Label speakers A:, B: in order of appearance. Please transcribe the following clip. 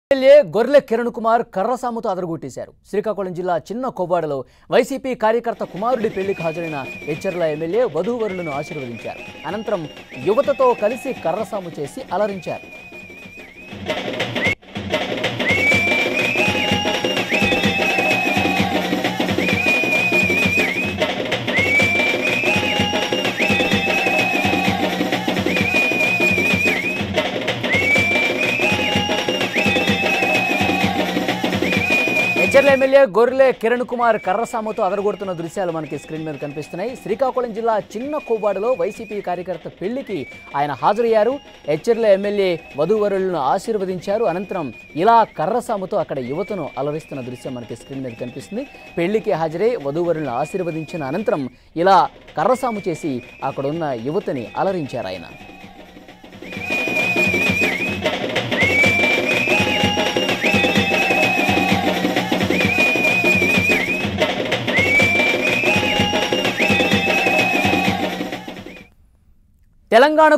A: MLA గొర్రె కిరణ్ కుమార్ కర్రసాముతో అదరగొట్టేశారు శ్రీకాకుళం జిల్లా చిన్న కొవ్వాడలో వైసీపీ కార్యకర్త కుమారుడి పెళ్లికి హాజరైన హెచ్చర్ల ఎమ్మెల్యే వధూవరులను ఆశీర్వదించారు అనంతరం యువతతో కలిసి కర్రసాము చేసి అలరించారు హెచ్చర్ల ఎమ్మెల్యే గొర్రె కిరణ్ కుమార్ కర్రసాముతో అదరగొడుతున్న దృశ్యాలు మనకి స్క్రీన్ మీద కనిపిస్తున్నాయి శ్రీకాకుళం జిల్లా చిన్న కోవ్వాడలో వైసీపీ కార్యకర్త పెళ్లికి ఆయన హాజరయ్యారు హెచ్చర్ల ఎమ్మెల్యే వధూవరులను ఆశీర్వదించారు అనంతరం ఇలా కర్రసాముతో అక్కడ యువతను అలరిస్తున్న దృశ్యం మనకి స్క్రీన్ మీద కనిపిస్తుంది పెళ్లికి హాజరై వధూవరులను ఆశీర్వదించిన అనంతరం ఇలా కర్రసాము చేసి అక్కడున్న యువతని అలరించారు ఆయన తెలంగాణ